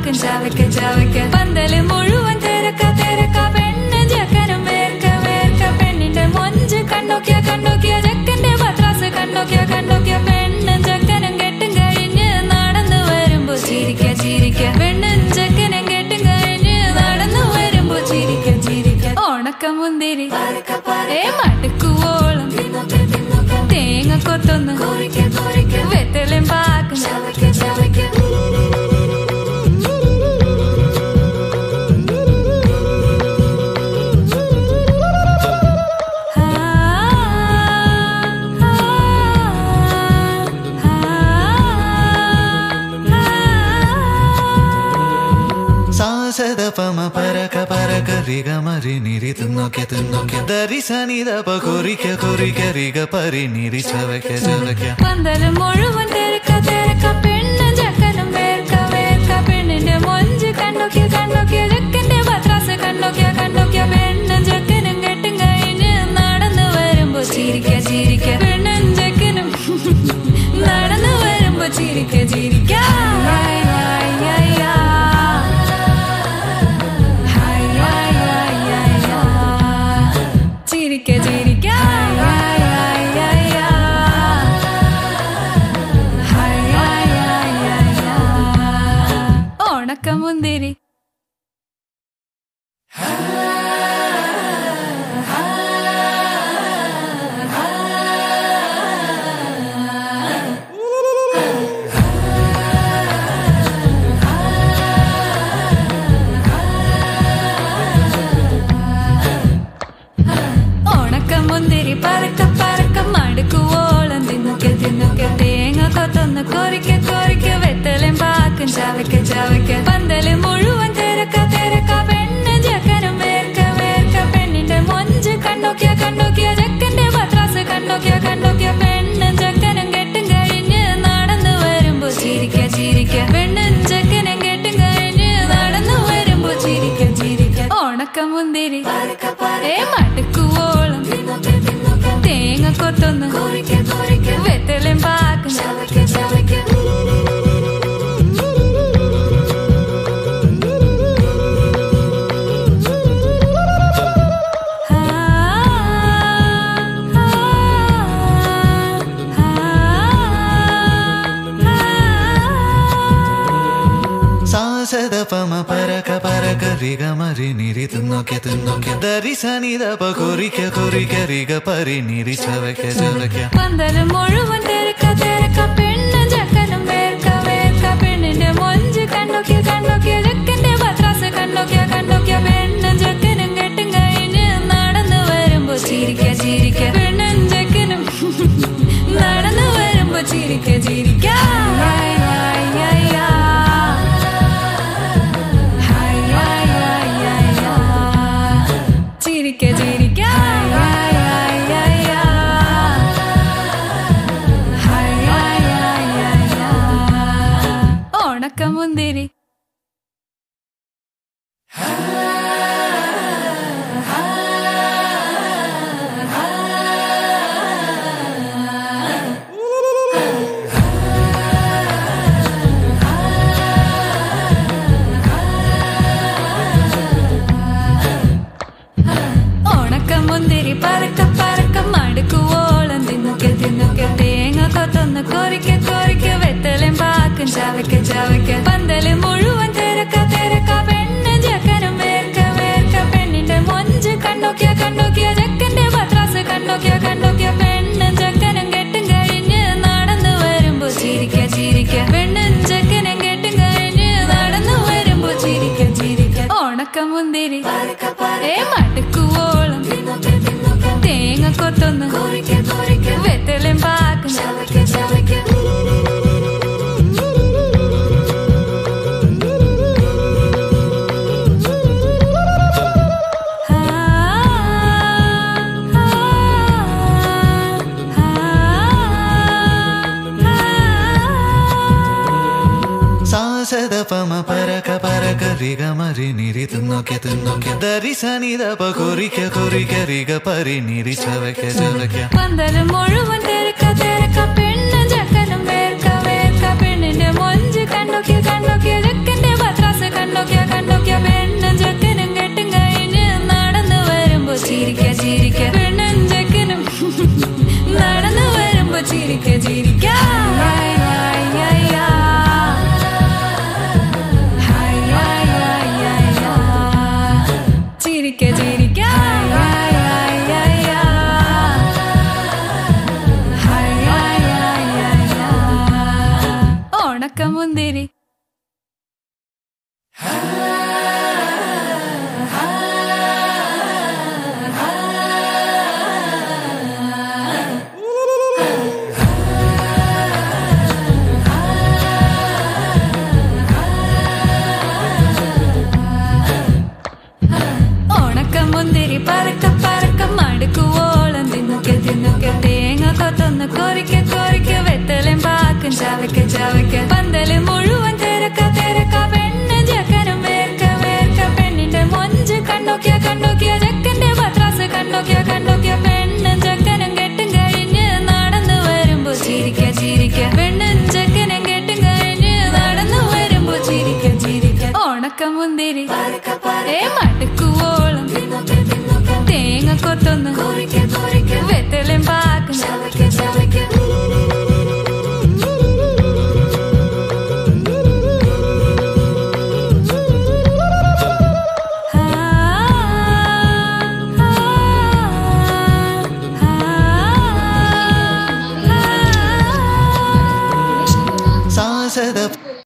പാക്കും ചവയ്ക്ക ചവയ്ക്ക പന്തല് മുഴുവൻ തിരക്ക തിരക്ക പെണ്ണ് ചെക്കനും വേർക്ക വേർക്ക പെണ്ണിന്റെ മൊഞ്ച് കണ്ടോക്കിയ കണ്ടോക്കിയ ചെക്കന്റെ പത്രാസ് കണ്ടോക്കിയ കണ്ടോക്കിയ പെണ്ണും ചെക്കനും കെട്ടും കഴിഞ്ഞ് നടന്നു വരുമ്പോ ചിരിക്ക ചിരിക്ക പെണ്ണും ചെക്കനും കെട്ടും കഴിഞ്ഞ് നടന്നു വരുമ്പോ ചിരിക്ക ചിരിക്ക ഉണക്ക മുന്തിരി ഏ മടുക്കുവോളം തേങ്ങ കൊത്തൊന്ന് വെത്തലും പാക്കും ആ, ആ, ആ, സാസദ പമ പരക പരക റിഗ മരി നിരി തിന്നോക്കെ തിന്നോക്കെ ദരി സനിത പ കൊറിക്ക കൊറിക്ക റിഗ പരി നിരി ചവയ്ക്ക ചവയ്ക്ക പന്തല് മുഴുവൻ തിരക്ക തിരക്ക പെണ്ണും ചക്കനും വേർക്ക വേർക്ക പെണ്ണിന്റെ മൊഞ്ച് കണ്ടോക്കിയ കണ്ടോക്കിയ ചെക്കന്റെ പത്രാസ് കണ്ടോക്കിയ കണ്ടോക്കിയ പെണ്ണും ചെക്കനും കെട്ടും കഴിഞ്ഞ് നടന്നു വരുമ്പോ ചിരിക്ക ചിരിക്ക പെണ്ണും ചെക്കനും നടന്നു വരുമ്പോ ചിരിക്ക ചിരിക്ക hi, hi, hi, hi. Hi, hi, hi, hi, hi. ചിരിക്ക ചിരിക്ക hi, hi, hi, hi, hi. Hi, hi, hi, hi, hi. ഉണക്കമുന്തിരി ഉണക്കമുന്തിരി പറക്ക പറക്ക മടുക്കുവോളം തിന്നൊക്കെ തിന്നൊക്കെ തേങ്ങ കൊത്തൊന്ന് കൊറിക്ക കൊറിക്ക വെത്തലും പാക്കും ചവയ്ക്ക ചവയ്ക്ക പന്തല് മുഴുവൻ തിരക്ക തിരക്ക പെണ്ണ് ചെക്കനും വേർക്ക വേർക്ക പെണ്ണിന്റെ മൊഞ്ച് കണ്ടോക്കിയ കണ്ടോക്കിയ ചെക്കന്റെ പത്രാസ് കണ്ടോക്കിയ കണ്ടോക്കിയ പെണ്ണും ചെക്കനും കെട്ടും കഴിഞ്ഞ് നടന്നു വരുമ്പോ ചിരിക്ക ചിരിക്ക പെണ്ണും ചെക്കനും കെട്ടും കഴിഞ്ഞ് നടന്നു വരുമ്പോ ചിരിക്ക ചിരിക്ക ഉണക്കമുന്തിരി ഏ മടുക്കുവോളം തേങ്ങ കൊത്തൊന്ന് വെത്തലും പാക്കും ആ, ആ, ആ, സാസദ പമ പരക പരക റിഗ മരി നിരി തിന്നോക്കെ തിന്നോക്കെ ദരി സനിത പ കൊറിക്ക കൊറിക്ക റിഗ പരി നിരി ചവയ്ക്ക ചവയ്ക്ക പന്തല് മുഴുവൻ തിരക്ക തിരക്ക പെണ്ണും ചെക്കനും വേർക്ക വേർക്ക പെണ്ണിന്റെ മൊഞ്ച് കണ്ടോക്കിയ കണ്ടോക്കിയ ചെക്കന്റെ പത്രാസ് കണ്ടോക്കിയ കണ്ടോക്കിയ പെണ്ണും ചെക്കനും കെട്ടും കഴിഞ്ഞ് നടന്നു വരുമ്പോ ചിരിക്ക ചിരിക്ക പെണ്ണും ചെക്കനും നടന്നു വരുമ്പോ ചിരിക്ക ചിരിക്ക hi, hi, hi, hi, hi, hi, hi, hi. ചിരിക്ക ചിരിക്ക hi, hi, hi, hi, hi, hi, hi, hi, hi. ഉണക്കമുന്തിരി ഉണക്കമുന്തിരി പറക്ക പറക്ക മടുക്കുവോളം തിന്നൊക്കെ തിന്നൊക്കെ തേങ്ങ കൊത്തൊന്ന് കൊറിക്ക കൊറിക്ക വെത്തലും പാക്കും ചവയ്ക്ക ചവയ്ക്ക പന്തല് മുഴുവൻ തിരക്ക തിരക്ക പെണ്ണ് ചെക്കനും വേർക്ക വേർക്ക പെണ്ണിന്റെ മൊഞ്ച് കണ്ടോക്കിയ കണ്ടോക്കിയ ചെക്കന്റെ പത്രാസ് കണ്ടോക്കിയ കണ്ടോക്കിയ പെണ്ണും ചെക്കനും കെട്ടും കഴിഞ്ഞ് നടന്നു വരുമ്പോ ചിരിക്ക ചിരിക്ക പെണ്ണും ചെക്കനും കെട്ടും കഴിഞ്ഞ് നടന്നു വരുമ്പോ ചിരിക്ക ചിരിക്ക ഉണക്കമുന്തിരി ഏ മടുക്കുവോളം തേങ്ങ കൊത്തൊന്ന് വെത്തലും പാക്കും ആ, ആ, ആ, ആ. സാസദ പമ പരക പരക റിഗ മരി നിരി തിന്നോക്കെ തിന്നോക്കെ ദരി സനിത പ കൊറിക്ക കൊറിക്ക റിഗ പരി നിരി ചവയ്ക്ക ചവയ്ക്ക പന്തല് മുഴുവൻ തിരക്ക തിരക്ക പെണ്ണും ചെക്കനും വേർക്ക വേർക്ക പെണ്ണിന്റെ മൊഞ്ച് കണ്ടോക്കിയ കണ്ടോക്കിയ ചെക്കന്റെ പത്രാസ് കണ്ടോക്കിയ കണ്ടോക്കിയ പെണ്ണും ചെക്കനും കെട്ടും കഴിഞ്ഞ് നടന്നു വരുമ്പോ ചിരിക്ക ചിരിക്ക പെണ്ണും ചെക്കനും നടന്നു വരുമ്പോ ചിരിക്ക ചിരിക്ക hi, hi, hi, hi. Hi, hi, hi, hi, hi. ചിരിക്ക ചിരിക്ക hi, hi, hi, hi, hi. Hi, hi, hi, hi, hi. ഉണക്കമുന്തിരി ഉണക്കമുന്തിരി പറക്ക പറക്ക മടുക്കുവോളം തിന്നുക്കെ തിന്നുക്കെ തേങ്ങ കൊത്തൊന്ന് കൊറിക്ക കൊറിക്ക വെത്തലും പാക്കും ചവയ്ക്ക ചവയ്ക്ക പന്തല് മുഴുവൻ തിരക്ക തിരക്ക പെണ്ണ് ജക്കനും വേർക്ക വേർക്ക പെണ്ണിന്റെ മൊഞ്ച് കണ്ടോക്കിയ കണ്ടോക്കിയ ജക്കന്റെ പത്രാസ് കണ്ടോക്കിയ കണ്ടോക്കിയ പെണ്ണും ജക്കനും കെട്ടും കഴിഞ്ഞ് നടന്നു വരുമ്പോ ചിരിക്ക ചിരിക്ക പെണ്ണും ജക്കനും കെട്ടും കഴിഞ്ഞ് നടന്നു വരുമ്പോ ചിരിക്ക ചിരിക്ക ഉണക്കമുന്തിരി ഏ മടുക്കുവോളം തേങ്ങ കൊത്തൊന്ന് വെത്തലും പാക്കും ചവയ്ക്ക ചവയ്ക്ക സാസത